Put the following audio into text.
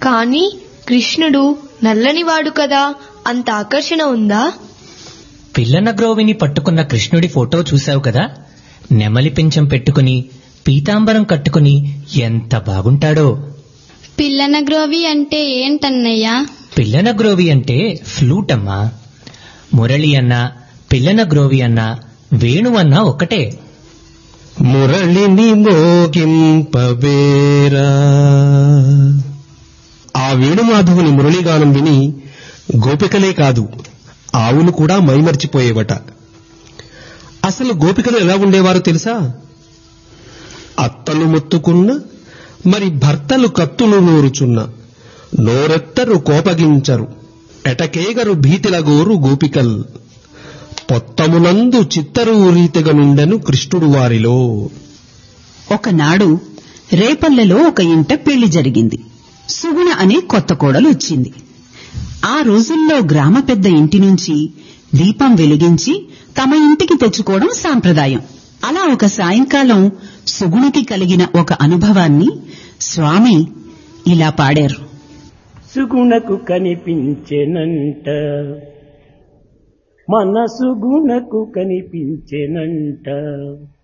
కానీ కృష్ణుడు నల్లనివాడు కదా అంత ఆకర్షణ ఉందా పిల్లన గ్రోవిని పట్టుకున్న కృష్ణుడి ఫోటో చూశావు కదా నెమలి పింఛం పెట్టుకుని పీతాంబరం కట్టుకుని ఎంత బాగుంటాడో పిల్లన గ్రోవి అంటే ఏంటన్నయ్యా పిల్లన గ్రోవి అంటే ఫ్లూట్ అమ్మా మురళి అన్నా పిల్లన గ్రోవి అన్నా వేణు అన్నా ఒకటే మురళిని మోగింపవేరా ఆ వేణుమాధవుని మురళిగానం విని గోపికలే కాదు ఆవులు కూడా మైమర్చిపోయేవట అసలు గోపికలు ఎలా ఉండేవారో తెలుసా అత్తలు మొత్తుకున్న మరి భర్తలు కత్తులు నూరుచున్న నోరెత్తరు కోపగించరు ఎటకేగరు భీతిలగోరు గోపికల్ పొత్తమునందు చిత్తరు రీతిగా నుండెను కృష్ణుడు వారిలో ఒకనాడు రేపల్లెలో ఒక ఇంట పెళ్లి జరిగింది సుగుణ అనే కొత్త కోడలు వచ్చింది ఆ రోజుల్లో గ్రామ పెద్ద ఇంటి నుంచి దీపం వెలిగించి తమ ఇంటికి తెచ్చుకోవడం సాంప్రదాయం అలా ఒక సాయంకాలం సుగుణకి కలిగిన ఒక అనుభవాన్ని స్వామి ఇలా పాడారు సుగుణకు కనిపించెనంట మనసు గుణకు కనిపించెనంట